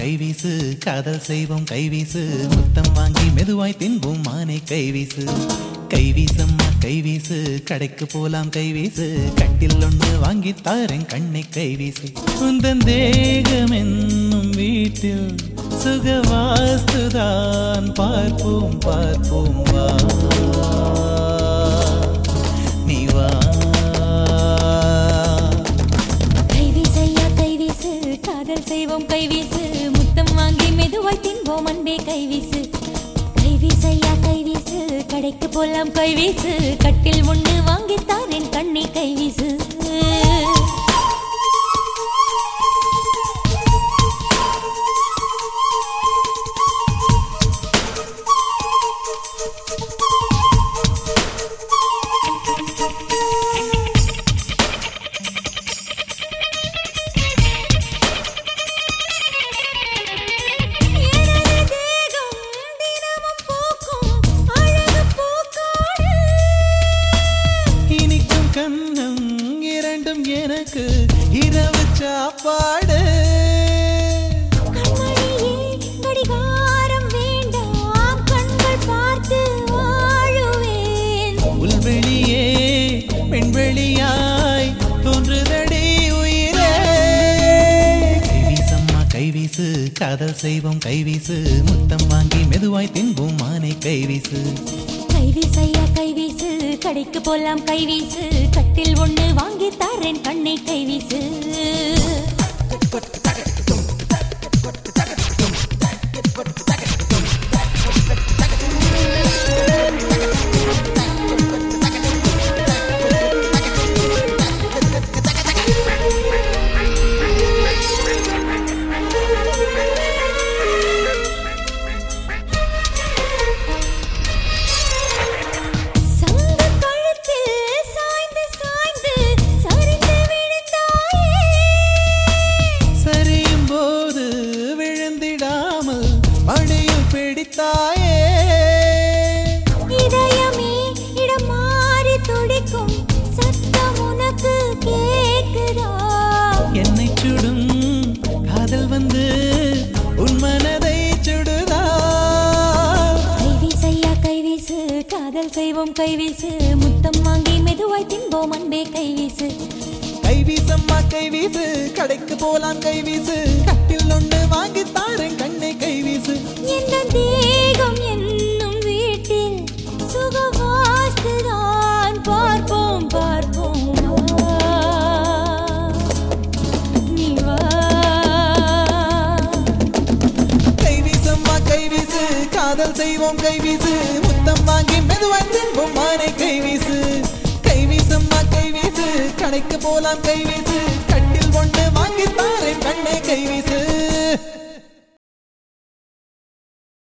கைவீசு காதல் செய்வோம் கைவீசு முத்தம் வாங்கி மெதுவாய் தின்போம் மானை கைவீசு கைவீசம்மா கைவீசு கடைக்கு போலாம் கைவீசு கட்டில் ஒண்ணு வாங்கி தாரேன் கண்ணை கைவீசு உந்தன் தேகம் என்னும் வீட்டில் சுகவாஸ்துதான் பார்ப்போம் பார்ப்போம் வா நீ வா கைவீசையா கைவீசு காதல் செய்வோம் கைவீசு முத்தம் வாங்கி மெதுவாய் தின்போம் அன்பே கைவீசு கைவீசையா கைவீசு கடைக்கு போலாம் கைவீசு கட்டில் ஒண்ணு வாங்கி தாரேன் கண்ணி கைவீசு எனது தேகம் தினமும் பூக்கும் அழகு பூக்காடு இனிக்கும் கண்ணம் இரண்டும் எனக்கு இரவு சாப்பாடு கண்மணியே கடிகாரம் வேண்டாம் கண்கள் பார்த்து வாழுவேன் புல்வெளியே பெண்வெளியாய் தோன்றுதடி உயிரே கைவீசம்மா கைவீசு காதல் செய்வோம் கைவீசு முத்தம் வாங்கி மெதுவாய் தின்போம் மானை கைவீசு கைவீசையா கைவீசு கடைக்கு போலாம் கைவீசு கட்டில் ஒண்ணு வாங்கி தாரேன் கண்ணை கைவீசு சங்க கழுத்தில் சாய்ந்து சாய்ந்து சரிந்து விழுந்தாயே சரியும் போது விழுந்திடாமல் மடியில் பிடித்தாயே இதயமே இடம் மாறி துடிக்கும் சத்தம் உனக்கு கேக்குதா என்னை சுடும் காதல் வந்து உன் மனதை சுடுதா கைவீசையா கைவீசு காதல் செய்வோம் கைவீசு முத்தம் வாங்கி மெதுவாய் தின்போம் அன்பே கைவீசு கைவீசம்மா கைவீசு கடைக்கு போலாம் கைவீசு கட்டில் ஒண்ணு வாங்கி தாரேன் கண்ணை கைவீசு எந்த தேகம் என்னும் வீட்டில் சுகவாஸ்துதான் பார்ப்போம் பார்ப்போம் வா. நீ வா கைவீசம்மா கைவீசு காதல் செய்வோம் கைவீசு முத்தம் வாங்கி மெதுவாய் தின்போம் மானை கைவீசு கைவீசம்மா கைவீசு கடைக்கு போலாம் கைவீசு கட்டில் ஒண்ணு வாங்கி